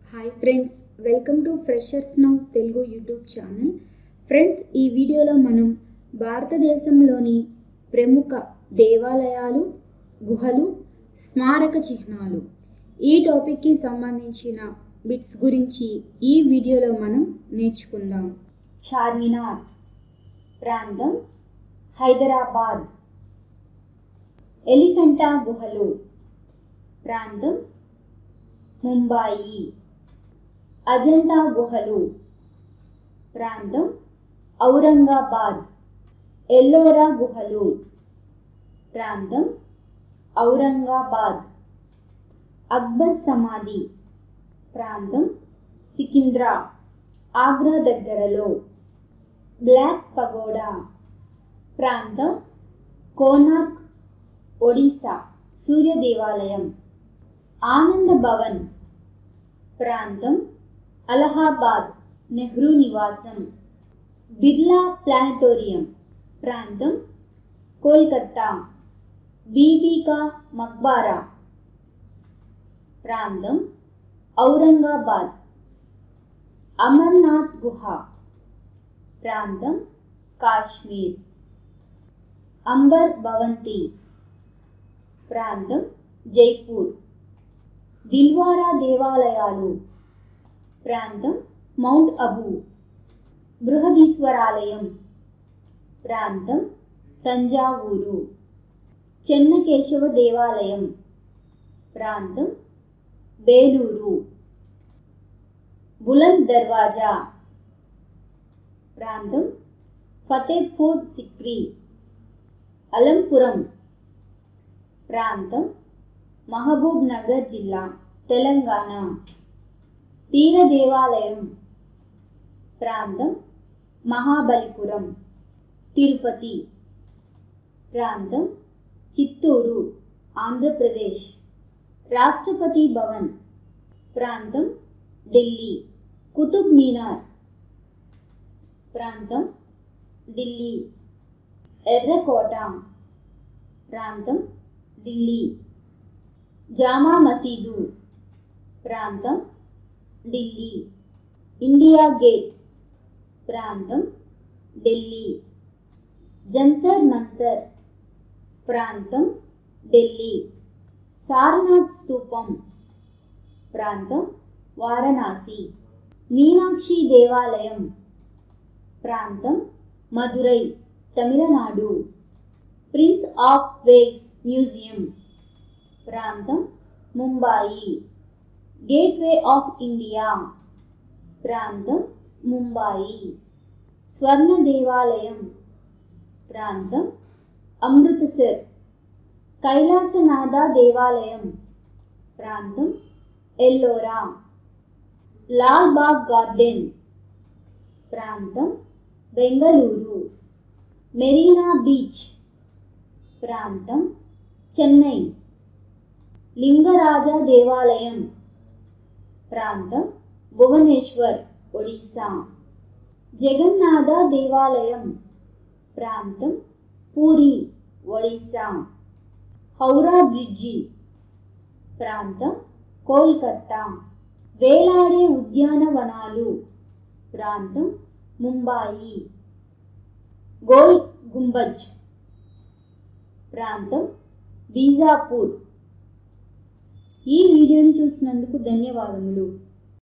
hi friends welcome to freshers now Telugu YouTube channel friends ఈ వీడియోలో మనం భారతదేశంలోని ప్రముఖ దేవాలయాలు గుహలు స్మారక చిహ్నాలు ఈ టాపిక్కి సంబంధించిన బిట్స్ గురించి ఈ వీడియోలో మనం నేర్చుకుందాం చార్మినార్ ప్రాంతం హైదరాబాద్ ఎలిఫెంటా గుహలు ప్రాంతం ముంబాయి అజంతా గుహలు ప్రాంతం ఔరంగాబాద్ ఎల్లోరా గుహలు ప్రాంతం ఔరంగాబాద్ అక్బర్ సమాధి ప్రాంతం సికింద్రా ఆగ్రా దగ్గరలో బ్లాక్ పగోడా ప్రాంతం కోనార్క్ ఒడిశా సూర్య దేవాలయం ఆనంద భవన్ ప్రాంతం అలహాబాద్ నెహ్రూ నివాసం బిర్లా ప్లానటోరియం ప్రాంతం కోల్కత్తా బీబీకా మక్బారా ప్రాంతం ఔరంగాబాద్ అమర్నాథ్ గుహ ప్రాంతం కాశ్మీర్ అంబర్ భవంతి ప్రాంతం జైపూర్ దిల్వారా దేవాలయాలు ప్రాంతం మౌంట్ అబు బృహదీశ్వరాలయం ప్రాంతం తంజావూరు చెన్నకేశవ దేవాలయం ప్రాంతం బేలూరు బులంద్ దర్వాజా ప్రాంతం ఫతేపూర్ సిక్రీ అలంపురం ప్రాంతం మహబూబ్ నగర్ జిల్లా తెలంగాణ తీర దేవాలయం ప్రాంతం మహాబలిపురం తిరుపతి ప్రాంతం చిత్తూరు ఆంధ్రప్రదేశ్ రాష్ట్రపతి భవన్ ప్రాంతం ఢిల్లీ కుతుబ్ మీనార్ ప్రాంతం ఢిల్లీ ఎర్రకోట ప్రాంతం ఢిల్లీ జామా మసీదు ప్రాంతం ఢిల్లీ ఇండియా గేట్ ప్రాంతం ఢిల్లీ జంతర్ మంతర్ ప్రాంతం ఢిల్లీ సారనాథ్ స్తూపం ప్రాంతం వారణాసి మీనాక్షి దేవాలయం ప్రాంతం Madurai Tamil Nadu prince of Wales museum ప్రాంతం ముంబాయి గేట్వే ఆఫ్ ఇండియా ప్రాంతం ముంబాయి స్వర్ణ దేవాలయం ప్రాంతం అమృతసర్ కైలాసనాథ దేవాలయం ప్రాంతం ఎల్లోరా లాల్ బాగ్ గార్డెన్ ప్రాంతం బెంగళూరు మెరీనా బీచ్ ప్రాంతం చెన్నై లింగరాజ దేవాలయం ప్రాంతం భువనేశ్వర్ ఒడిశా జగన్నాథ దేవాలయం ప్రాంతం పూరి ఒడిశా హౌరా బ్రిడ్జి ప్రాంతం కోల్కత్తా వేలాడే ఉద్యానవనాలు ప్రాంతం ముంబాయి గోల్ గుంబజ్ ప్రాంతం బీజాపూర్ ఈ వీడియోని చూసినందుకు ధన్యవాదములు